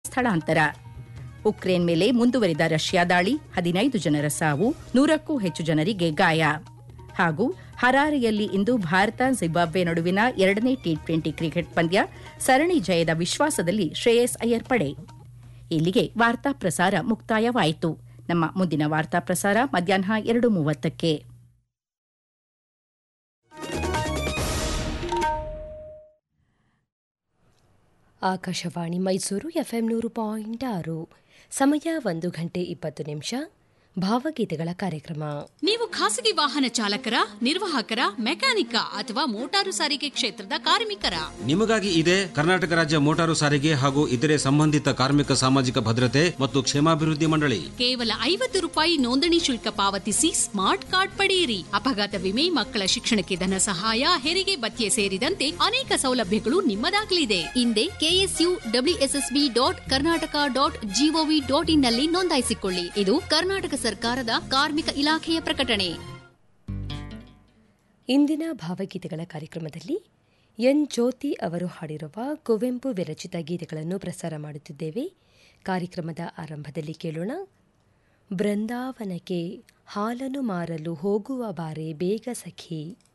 ಸ್ಥಳಾಂತರ ಉಕ್ರೇನ್ ಮೇಲೆ ಮುಂದುವರಿದ ರಷ್ಯಾ ದಾಳಿ ಹದಿನೈದು ಜನರ ಸಾವು ನೂರಕ್ಕೂ ಹೆಚ್ಚು ಜನರಿಗೆ ಗಾಯ ಹಾಗೂ ಹರಾರೆಯಲ್ಲಿ ಇಂದು ಭಾರತ ಜಿಂಬಾಬ್ವೆ ನಡುವಿನ ಎರಡನೇ ಟಿ ಟ್ವೆಂಟಿ ಕ್ರಿಕೆಟ್ ಪಂದ್ಯ ಸರಣಿ ಜಯದ ವಿಶ್ವಾಸದಲ್ಲಿ ಶ್ರೇಯಸ್ ಅಯ್ಯರ್ ಪಡೆ ಇಲ್ಲಿಗೆ ವಾರ್ತಾ ಪ್ರಸಾರ ಮುಕ್ತಾಯವಾಯಿತು ನಮ್ಮ ಮುಂದಿನ ವಾರ್ತಾ ಪ್ರಸಾರ ಮಧ್ಯಾಹ್ನ ಎರಡು ಮೂವತ್ತಕ್ಕೆ ಆಕಾಶವಾಣಿ ಮೈಸೂರು ಎಫ್ಎಂ ನೂರು ಪಾಯಿಂಟ್ ಆರು ಸಮಯ ಒಂದು ಗಂಟೆ ಇಪ್ಪತ್ತು ನಿಮಿಷ ಭಾವಗೀತೆಗಳ ಕಾರ್ಯಕ್ರಮ ನೀವು ಖಾಸಗಿ ವಾಹನ ಚಾಲಕರ ನಿರ್ವಾಹಕರ ಮೆಕ್ಯಾನಿಕ ಅಥವಾ ಮೋಟಾರು ಸಾರಿಗೆ ಕ್ಷೇತ್ರದ ಕಾರ್ಮಿಕರ ನಿಮಗಾಗಿ ಇದೆ ಕರ್ನಾಟಕ ರಾಜ್ಯ ಮೋಟಾರು ಸಾರಿಗೆ ಹಾಗೂ ಇತರೆ ಸಂಬಂಧಿತ ಕಾರ್ಮಿಕ ಸಾಮಾಜಿಕ ಭದ್ರತೆ ಮತ್ತು ಕ್ಷೇಮಾಭಿವೃದ್ಧಿ ಮಂಡಳಿ ಕೇವಲ ಐವತ್ತು ರೂಪಾಯಿ ನೋಂದಣಿ ಶುಲ್ಕ ಪಾವತಿಸಿ ಸ್ಮಾರ್ಟ್ ಕಾರ್ಡ್ ಪಡೆಯಿರಿ ಅಪಘಾತ ವಿಮೆ ಮಕ್ಕಳ ಶಿಕ್ಷಣಕ್ಕೆ ಧನ ಸಹಾಯ ಹೆರಿಗೆ ಭತ್ಯೆ ಸೇರಿದಂತೆ ಅನೇಕ ಸೌಲಭ್ಯಗಳು ನಿಮ್ಮದಾಗಲಿದೆ ಹಿಂದೆ KSU WSSB dot Karnataka dot GOV dot in ನಲ್ಲಿ ನೋಂದಾಯಿಸಿಕೊಳ್ಳಿ ಇದು ಕರ್ನಾಟಕ ಸರ್ಕಾರದ ಕಾರ್ಮಿಕ ಇಲಾಖೆಯ ಪ್ರಕಟಣೆ ಇಂದಿನ ಭಾವಗೀತೆಗಳ ಕಾರ್ಯಕ್ರಮದಲ್ಲಿ ಎನ್ ಜ್ಯೋತಿ ಅವರು ಹಾಡಿರುವ ಕುವೆಂಪು ವಿರಚಿತ ಗೀತೆಗಳನ್ನು ಪ್ರಸಾರ ಮಾಡುತ್ತಿದ್ದೇವೆ ಕಾರ್ಯಕ್ರಮದ ಆರಂಭದಲ್ಲಿ ಕೇಳೋಣ ಬೃಂದಾವನಕ್ಕೆ ಹಾಲನ್ನು ಮಾರಲು ಹೋಗುವ ಬಾರೆ ಬೇಗ ಸಖಿ